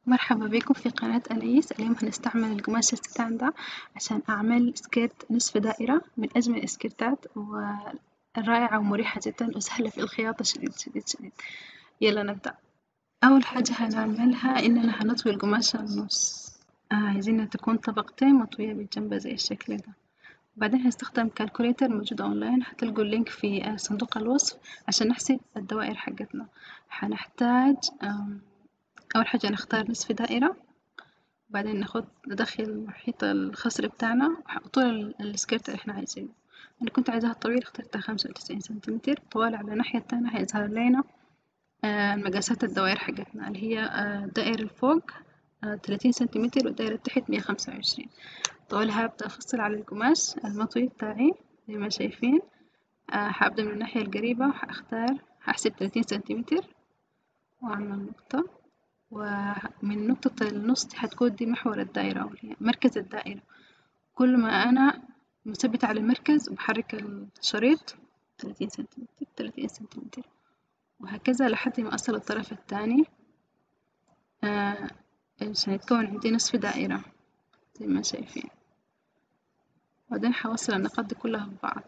مرحبا بكم في قناة أنيس اليوم هنستعمل القماش الستان ده عشان أعمل سكيرت نصف دائرة من أجمل السكيرتات والرائعة ومريحة جدا وسهلة في الخياطة شديد شديد شديد يلا نبدأ أول حاجة هنعملها إننا هنطوي القماشة النص آه عايزينها تكون طبقتين مطوية بالجنب زي الشكل ده بعدين هنستخدم كالكوليتر موجود أونلاين هتلقوا اللينك في صندوق الوصف عشان نحسب الدوائر حقتنا هنحتاج أول حاجة نختار نصف دائرة بعدين ناخد ندخل المحيط الخصر بتاعنا طول السكيرت اللي احنا عايزينه أنا كنت عايزاها طويل اخترتها خمسة وتسعين سنتيمتر طوال على الناحية التانية هيظهر لنا المقاسات الدوائر حقتنا اللي هي دائر الفوق تلاتين سنتيمتر والدائرة تحت مية خمسة وعشرين طولها هبدأ أفصل على القماش المطوي بتاعي زي ما شايفين هبدأ من الناحية القريبة وهختار هحسب تلاتين سنتيمتر وأعمل نقطة ومن نقطة النص دي هتكون دي محور الدائرة أو مركز الدائرة كل ما أنا مثبتة على المركز وبحرك الشريط تلاتين سنتيمتر تلاتين سنتيمتر وهكذا لحد ما أصل الطرف التاني آه عشان يتكون عندي نصف دائرة زي ما شايفين بعدين حوصل النقاط دي كلها ببعض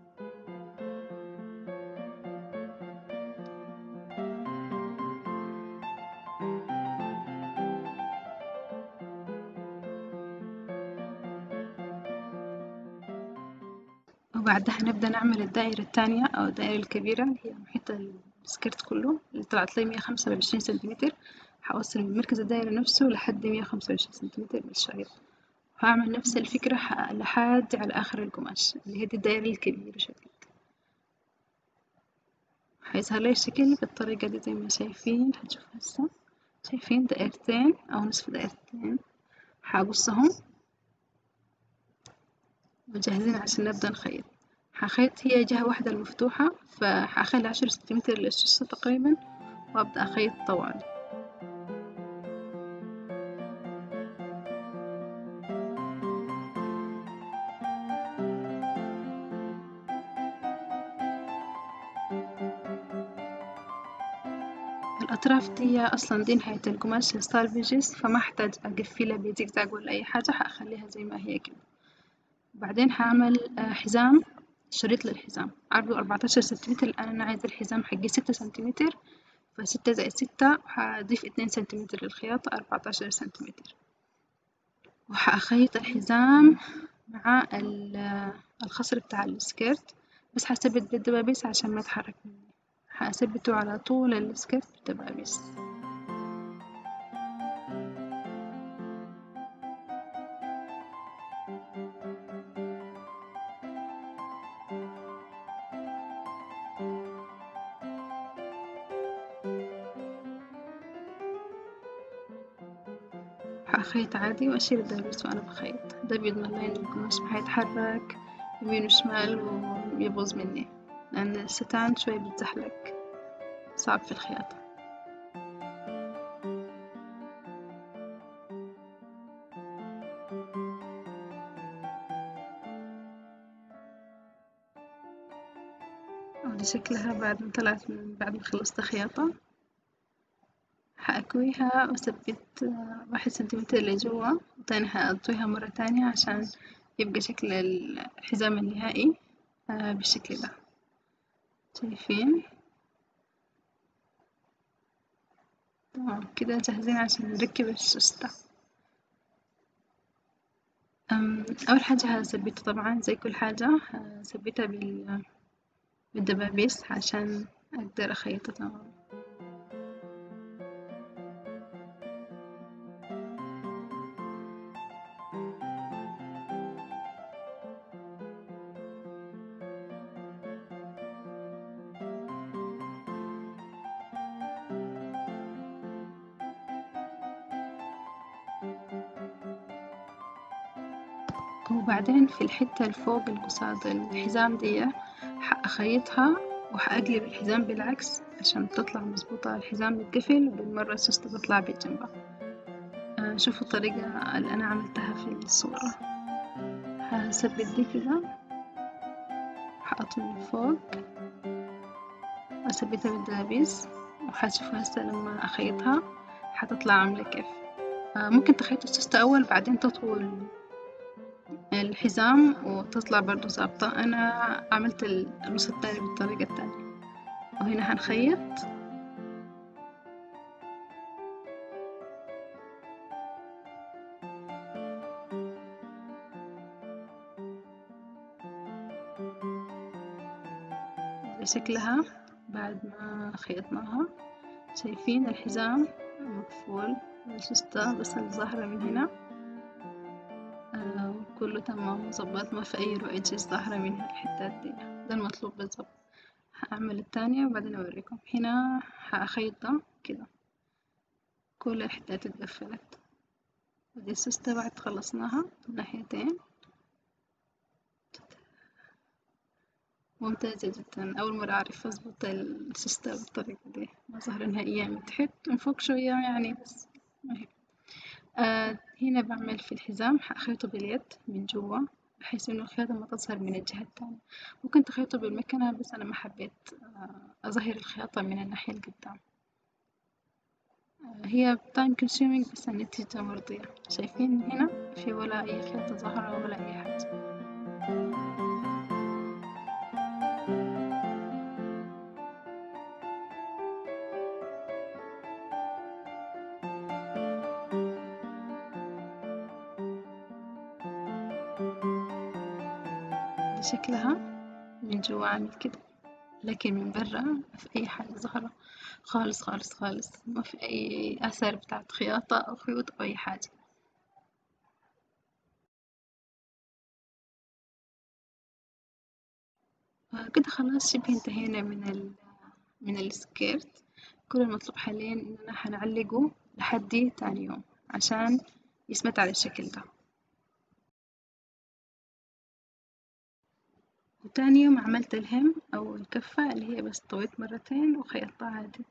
وبعدها نبدأ نعمل الدائرة الثانية أو الدائرة الكبيرة اللي هي محيط السكرت كله اللي طلعت لي مية خمسة وعشرين سنتيمتر هوصل من مركز الدائرة نفسه لحد مية خمسة وعشرين سنتيمتر بالشريط وهعمل نفس الفكرة لحد على آخر القماش اللي هي دي الدائرة الكبيرة شديد هيظهر لي الشكل بالطريقة دي زي ما شايفين هتشوف هسه شايفين دائرتين أو نصف دائرتين هقصهم وجاهزين عشان نبدأ نخيط هخيط هي جهة واحدة المفتوحة فهخلي عشر سنتيمتر للشاشة تقريبا وأبدأ أخيط طوال الأطراف دي أصلا دي نهاية القماش ستايل بيجز فما أحتاج أقفلها بزجزاج ولا أي حاجة هأخليها زي ما هي كده بعدين هعمل حزام شريط للحزام عرضه أربعتاشر سنتيمتر الآن أنا عايزة الحزام حقي ستة سنتيمتر فستة زائد ستة وهضيف اتنين سنتيمتر للخياطة أربعتاشر سنتيمتر وهأخيط الحزام مع الخصر بتاع السكيرت بس هثبت بالدبابيس عشان ما يتحرك مني هثبته على طول السكيرت بالدبابيس هخيط عادي وأشيل الدبابيس وأنا بخيط ده بيضمن لي إن القماش ما هيتحرك يمين وشمال ويبوظ مني لأن الستان شوي بيتزحلق صعب في الخياطة ودي شكلها بعد ما طلعت من بعد ما خلصت خياطة هأكويها وأثبت واحد سنتيمتر لجوا وتاني هأطويها مرة تانية عشان يبقى شكل الحزام النهائي بالشكل ده شايفين تمام كده جاهزين عشان نركب السوستة أول حاجة هثبتها طبعا زي كل حاجة هثبتها بال بالدبابيس عشان أقدر أخيطها تمام وبعدين في الحتة الفوق القصاد الحزام دي هأخيطها وهقلب الحزام بالعكس عشان تطلع مظبوطة الحزام يتقفل وبالمرة السوستة تطلع بالجنبة آه شوفوا الطريقة اللي أنا عملتها في الصورة هثبت دي كده هحط من فوق وأثبتها بالدبابيس وهتشوفوا هسه لما أخيطها هتطلع عاملة كيف آه، ممكن تخيطوا السوستة أول بعدين تطووا الحزام وتطلع برضو ظابطة أنا عملت النص التاني بالطريقة التانية وهنا هنخيط شكلها بعد ما خيطناها شايفين الحزام مقفول السوستة بس الظاهرة من هنا آه كله تمام مظبط ما في أي رؤية ظاهرة من الحتات دي ده المطلوب بالظبط هعمل التانية وبعدين أوريكم هنا هخيطها كده كل الحتات اتقفلت ودي السوستة بعد خلصناها من ناحيتين ممتازة جدا أول مرة أعرف أظبط السوستة بالطريقة دي ما ظهر نهائيا من تحت من فوق شوية يعني بس ما هي آه هنا بعمل في الحزام حأخيطه باليد من جوا بحيث إنه الخياطة ما تظهر من الجهة التانية ممكن تخيطه بالمكنة بس أنا ما حبيت آه أظهر الخياطة من الناحية القدام آه هي تايم كونسيومينج بس النتيجة مرضية شايفين هنا في ولا أي خياطة ظاهرة ولا أي حاجة شكلها من جوا عامل كده لكن من برا ما في أي حاجة ظاهرة خالص خالص خالص ما في أي أثر بتاعت خياطة أو خيوط أو أي حاجة كده خلاص شبه انتهينا من ال من السكيرت كل المطلوب حاليا إننا حنعلقه لحد تاني يوم عشان يثبت على الشكل ده وتاني يوم عملت الهم أو الكفة اللي هي بس طويت مرتين وخيطتها عادي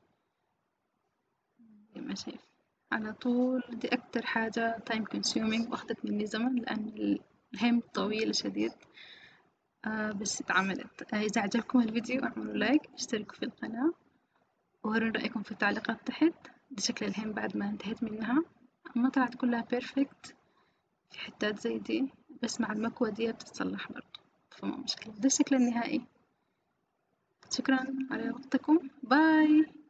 زي ما شايف على طول دي أكتر حاجة تايم كونسيومينج وأخدت مني زمن لأن الهم طويل شديد آه بس اتعملت آه إذا عجبكم الفيديو اعملوا لايك اشتركوا في القناة ووروا رأيكم في التعليقات تحت ده شكل الهم بعد ما انتهيت منها ما طلعت كلها بيرفكت في حتات زي دي بس مع المكوة دي بتتصلح برضه فما مشكلة ده الشكل النهائي شكرا على وقتكم باي